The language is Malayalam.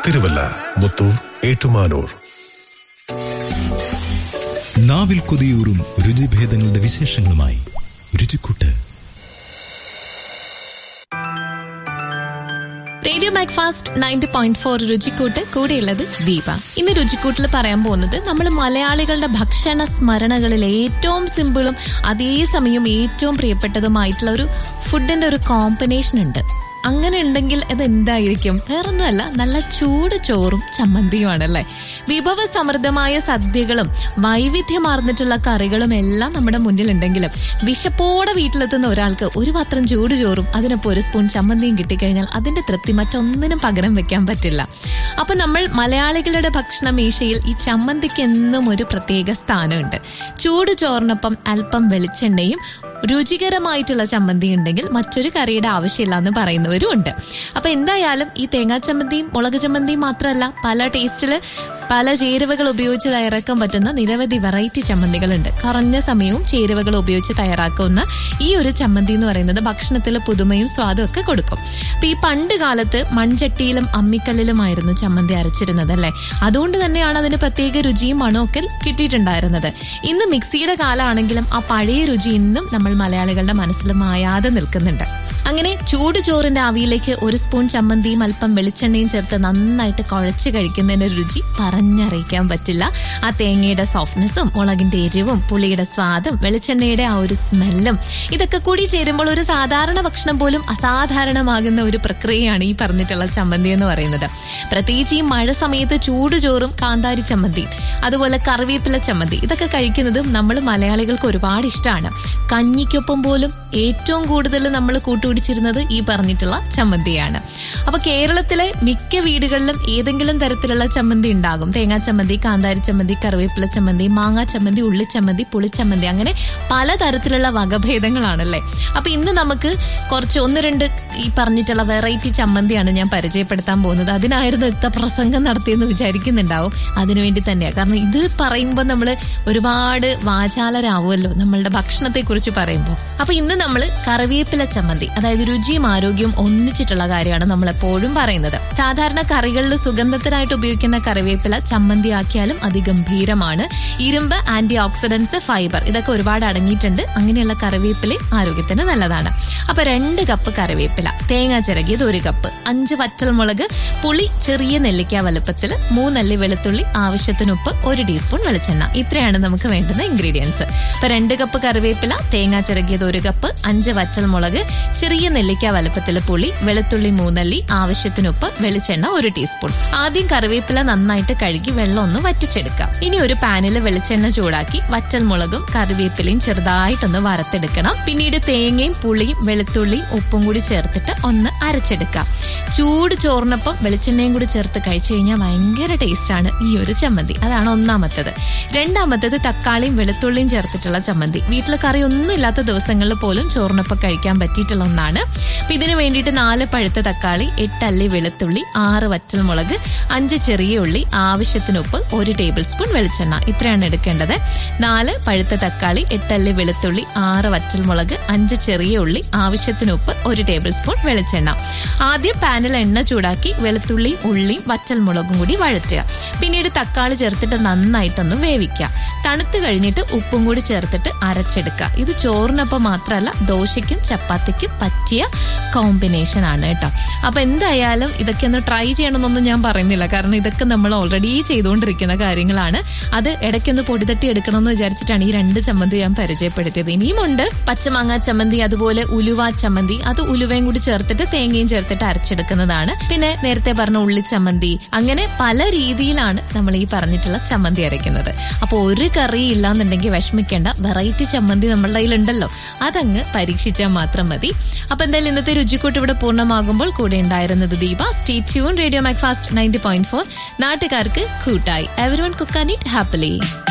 തിരുവല്ല മുത്തൂർ ഏറ്റുമാനൂർ നാവിൽ കൊതിയൂറും രുചിഭേദങ്ങളുടെ വിശേഷങ്ങളുമായി രുചിക്കൂട്ട് radio breakfast ninety point four രുചിക്കൂട്ട് കൂടെയുള്ളത് ദീപ ഇന്ന് രുചിക്കൂട്ടിൽ പറയാൻ പോകുന്നത് നമ്മൾ മലയാളികളുടെ ഭക്ഷണ സ്മരണകളിൽ ഏറ്റവും സിമ്പിളും അതേസമയം ഏറ്റവും പ്രിയപ്പെട്ടതുമായിട്ടുള്ള ഒരു ഫുഡിന്റെ ഒരു കോമ്പിനേഷൻ ഉണ്ട് അങ്ങനെ ഉണ്ടെങ്കിൽ അത് എന്തായിരിക്കും വേറൊന്നുമല്ല നല്ല ചൂട് ചോറും ചമ്മന്തിയുമാണല്ലേ വിഭവ സമൃദ്ധമായ സദ്യകളും വൈവിധ്യമാർന്നിട്ടുള്ള കറികളും എല്ലാം നമ്മുടെ മുന്നിലുണ്ടെങ്കിലും വിശപ്പോടെ വീട്ടിലെത്തുന്ന ഒരാൾക്ക് ഒരു പാത്രം ചൂട് ചോറും അതിനൊപ്പം ഒരു സ്പൂൺ ചമ്മന്തിയും കിട്ടിക്കഴിഞ്ഞാൽ അതിന്റെ തൃപ്തി മറ്റൊന്നിനും പകരം വെക്കാൻ പറ്റില്ല അപ്പൊ നമ്മൾ മലയാളികളുടെ ഭക്ഷണ മേശയിൽ ഈ ചമ്മന്തിക്ക് എന്നും ഒരു പ്രത്യേക സ്ഥാനമുണ്ട് ചൂട് ചോറിനൊപ്പം അല്പം വെളിച്ചെണ്ണയും രുചികരമായിട്ടുള്ള ചമ്മന്തി ഉണ്ടെങ്കിൽ മറ്റൊരു കറിയുടെ ആവശ്യമില്ല എന്ന് പറയുന്നവരും ഉണ്ട് അപ്പൊ എന്തായാലും ഈ തേങ്ങാ ചമ്മന്തിയും മുളക് ചമ്മന്തിയും മാത്രമല്ല പല ടേസ്റ്റില് പല ചേരുവകൾ ഉപയോഗിച്ച് തയ്യാറാക്കാൻ പറ്റുന്ന നിരവധി വെറൈറ്റി ചമ്മന്തികളുണ്ട് കുറഞ്ഞ സമയവും ചേരുവകൾ ഉപയോഗിച്ച് തയ്യാറാക്കുന്ന ഈ ഒരു ചമ്മന്തി എന്ന് പറയുന്നത് ഭക്ഷണത്തിൽ പുതുമയും സ്വാദും ഒക്കെ കൊടുക്കും അപ്പൊ ഈ പണ്ട് കാലത്ത് മൺചട്ടിയിലും അമ്മിക്കല്ലിലുമായിരുന്നു ചമ്മന്തി അരച്ചിരുന്നത് അല്ലെ അതുകൊണ്ട് തന്നെയാണ് അതിന് പ്രത്യേക രുചിയും മണവും ഒക്കെ കിട്ടിയിട്ടുണ്ടായിരുന്നത് ഇന്ന് മിക്സിയുടെ കാലമാണെങ്കിലും ആ പഴയ രുചി ഇന്നും നമ്മൾ മലയാളികളുടെ മനസ്സിൽ മായാതെ നിൽക്കുന്നുണ്ട് അങ്ങനെ ചൂട് ചോറിന്റെ ആവിയിലേക്ക് ഒരു സ്പൂൺ ചമ്മന്തിയും അല്പം വെളിച്ചെണ്ണയും ചേർത്ത് നന്നായിട്ട് കുഴച്ച് കഴിക്കുന്നതിന്റെ രുചി പറഞ്ഞറിയിക്കാൻ പറ്റില്ല ആ തേങ്ങയുടെ സോഫ്റ്റ്നെസ്സും മുളകിന്റെ എരിവും പുളിയുടെ സ്വാദും വെളിച്ചെണ്ണയുടെ ആ ഒരു സ്മെല്ലും ഇതൊക്കെ കൂടി ചേരുമ്പോൾ ഒരു സാധാരണ ഭക്ഷണം പോലും അസാധാരണമാകുന്ന ഒരു പ്രക്രിയയാണ് ഈ പറഞ്ഞിട്ടുള്ള ചമ്മന്തി എന്ന് പറയുന്നത് പ്രത്യേകിച്ച് ഈ മഴ സമയത്ത് ചൂട് ചോറും കാന്താരി ചമ്മന്തിയും അതുപോലെ കറിവേപ്പില ചമ്മന്തി ഇതൊക്കെ കഴിക്കുന്നതും നമ്മൾ മലയാളികൾക്ക് ഒരുപാട് ഇഷ്ടമാണ് കഞ്ഞിക്കൊപ്പം പോലും ഏറ്റവും കൂടുതൽ നമ്മൾ കൂട്ടുപിടിച്ചിരുന്നത് ഈ പറഞ്ഞിട്ടുള്ള ചമ്മന്തിയാണ് അപ്പൊ കേരളത്തിലെ മിക്ക വീടുകളിലും ഏതെങ്കിലും തരത്തിലുള്ള ചമ്മന്തി ഉണ്ടാകും തേങ്ങാ ചമ്മന്തി കാന്താരി ചമ്മന്തി കറിവേപ്പില ചമ്മന്തി മാങ്ങാ ചമ്മന്തി ഉള്ളിച്ചമ്മന്തി പുളിച്ചമ്മന്തി അങ്ങനെ പലതരത്തിലുള്ള വകഭേദങ്ങളാണല്ലേ അപ്പൊ ഇന്ന് നമുക്ക് കുറച്ച് ഒന്ന് രണ്ട് ഈ പറഞ്ഞിട്ടുള്ള വെറൈറ്റി ചമ്മന്തിയാണ് ഞാൻ പരിചയപ്പെടുത്താൻ പോകുന്നത് അതിനായിരുന്നു ഇത്ര പ്രസംഗം നടത്തിയെന്ന് വിചാരിക്കുന്നുണ്ടാവും അതിനുവേണ്ടി തന്നെയാണ് കാരണം ഇത് പറയുമ്പോൾ നമ്മൾ ഒരുപാട് വാചാലരാവുമല്ലോ നമ്മളുടെ ഭക്ഷണത്തെ കുറിച്ച് പറയുമ്പോൾ അപ്പൊ ഇന്ന് നമ്മൾ കറിവേപ്പില ചമ്മന്തി അതായത് രുചിയും ആരോഗ്യവും ഒന്നിച്ചിട്ടുള്ള കാര്യമാണ് നമ്മൾ എപ്പോഴും പറയുന്നത് സാധാരണ കറികളിൽ സുഗന്ധത്തിനായിട്ട് ഉപയോഗിക്കുന്ന കറിവേപ്പില ചമ്മന്തി ആക്കിയാലും അതിഗംഭീരമാണ് ഇരുമ്പ് ആന്റി ഓക്സിഡൻസ് ഫൈബർ ഇതൊക്കെ ഒരുപാട് അടങ്ങിയിട്ടുണ്ട് അങ്ങനെയുള്ള കറിവേപ്പില ആരോഗ്യത്തിന് നല്ലതാണ് അപ്പൊ രണ്ട് കപ്പ് കറിവേപ്പില തേങ്ങ ചിരകിയത് ഒരു കപ്പ് അഞ്ച് വറ്റൽമുളക് പുളി ചെറിയ നെല്ലിക്ക വലുപ്പത്തിൽ മൂന്നല്ലി വെളുത്തുള്ളി ആവശ്യത്തിന് ഉപ്പ് ഒരു ടീസ്പൂൺ വെളിച്ചെണ്ണ ഇത്രയാണ് നമുക്ക് വേണ്ടുന്ന ഇൻഗ്രീഡിയൻസ് ഇപ്പൊ രണ്ട് കപ്പ് കറിവേപ്പില തേങ്ങ ചിരകിയത് ഒരു കപ്പ് അഞ്ച് വറ്റൽമുളക് ചെറിയ നെല്ലിക്ക വലുപ്പത്തിൽ പുളി വെളുത്തുള്ളി മൂന്നല്ലി ആവശ്യത്തിന് ഉപ്പ് വെളിച്ചെണ്ണ ഒരു ടീസ്പൂൺ ആദ്യം കറിവേപ്പില നന്നായിട്ട് കഴുകി വെള്ളം ഒന്ന് വറ്റിച്ചെടുക്കാം ഇനി ഒരു പാനിൽ വെളിച്ചെണ്ണ ചൂടാക്കി വറ്റൽമുളകും കറിവേപ്പിലയും ചെറുതായിട്ടൊന്ന് വറുത്തെടുക്കണം പിന്നീട് തേങ്ങയും പുളിയും വെളുത്തുള്ളിയും ഉപ്പും കൂടി ചേർത്തിട്ട് ഒന്ന് അരച്ചെടുക്കാം ചൂട് ചോറിനൊപ്പം വെളിച്ചെണ്ണയും കൂടി ചേർത്ത് കഴിച്ചു കഴിഞ്ഞാൽ ഭയങ്കര ടേസ്റ്റ് ആണ് ഈ ഒരു ചമ്മന്തി അതാണ് ഒന്നാമത്തത് രണ്ടാമത്തത് തക്കാളിയും വെളുത്തുള്ളിയും ചേർത്തിട്ടുള്ള ചമ്മന്തി വീട്ടിൽ കറി ഒന്നും ഇല്ലാത്ത ദിവസങ്ങളിൽ പോലും ചോറിനൊപ്പം കഴിക്കാൻ പറ്റിയിട്ടുള്ള ഒന്നാണ് അപ്പൊ ഇതിനു വേണ്ടിയിട്ട് നാല് പഴുത്ത തക്കാളി എട്ടല്ലി വെളുത്തുള്ളി ആറ് വറ്റൽമുളക് അഞ്ച് ചെറിയ ഉള്ളി ആവശ്യത്തിന് ഉപ്പ് ഒരു ടേബിൾ സ്പൂൺ വെളിച്ചെണ്ണ ഇത്രയാണ് എടുക്കേണ്ടത് നാല് പഴുത്ത തക്കാളി എട്ടല്ലി വെളുത്തുള്ളി ആറ് വറ്റൽമുളക് അഞ്ച് ചെറിയ ഉള്ളി ആവശ്യത്തിന് ഉപ്പ് ഒരു ടേബിൾ സ്പൂൺ വെളിച്ചെണ്ണ ആദ്യം പാനിൽ എണ്ണ ചൂടാക്കി വെളുത്തുള്ളിയും ഉള്ളിയും വറ്റൽമുളകും കൂടി വഴറ്റുക പിന്നീട് തക്കാളി ചേർത്തിട്ട് നന്നായിട്ടൊന്ന് വേവിക്കുക തണുത്ത് കഴിഞ്ഞിട്ട് ഉപ്പും കൂടി ചേർത്തിട്ട് അരച്ചെടുക്കുക ഇത് ചോറിനൊപ്പം മാത്രമല്ല ദോശയ്ക്കും ചപ്പാത്തിക്കും പറ്റിയ കോമ്പിനേഷൻ ആണ് കേട്ടോ അപ്പൊ എന്തായാലും ഇതൊക്കെ ഒന്ന് ട്രൈ ചെയ്യണമെന്നൊന്നും ഞാൻ പറയുന്നില്ല കാരണം ഇതൊക്കെ നമ്മൾ ഓൾറെഡി ചെയ്തുകൊണ്ടിരിക്കുന്ന കാര്യങ്ങളാണ് അത് ഇടയ്ക്കൊന്ന് പൊടിതട്ടി എടുക്കണമെന്ന് വിചാരിച്ചിട്ടാണ് ഈ രണ്ട് ചമ്മന്തി ഞാൻ പരിചയപ്പെടുത്തിയത് ഇനിയുമുണ്ട് പച്ചമാങ്ങ ചമ്മന്തി അതുപോലെ ഉലുവ ചമ്മന്തി അത് ഉലുവയും കൂടി ചേർത്തിട്ട് തേങ്ങയും ചേർത്തിട്ട് അരച്ചെടുക്കുന്നതാണ് പിന്നെ നേരത്തെ പറഞ്ഞ ഉള്ളി ചമ്മന്തി അങ്ങനെ പല രീതിയിലാണ് നമ്മൾ ഈ പറഞ്ഞിട്ടുള്ള ചമ്മന്തി അരയ്ക്കുന്നത് അപ്പൊ ഒരു കറി ഇല്ലാന്നുണ്ടെങ്കിൽ വിഷമിക്കേണ്ട വെറൈറ്റി ചമ്മന്തി നമ്മളുടെ കയ്യിലുണ്ടല്ലോ അതങ്ങ് പരീക്ഷിച്ചാൽ മാത്രം മതി അപ്പൊ എന്തായാലും ഇന്നത്തെ രുചിക്കൂട്ട് ഇവിടെ പൂർണ്ണമാകുമ്പോൾ കൂടെ ഉണ്ടായിരുന്നത് Deepa stay tune radio Mac Fast ninety point four നാട്ടുകാർക്ക് കൂട്ടായി every one cook and eat happily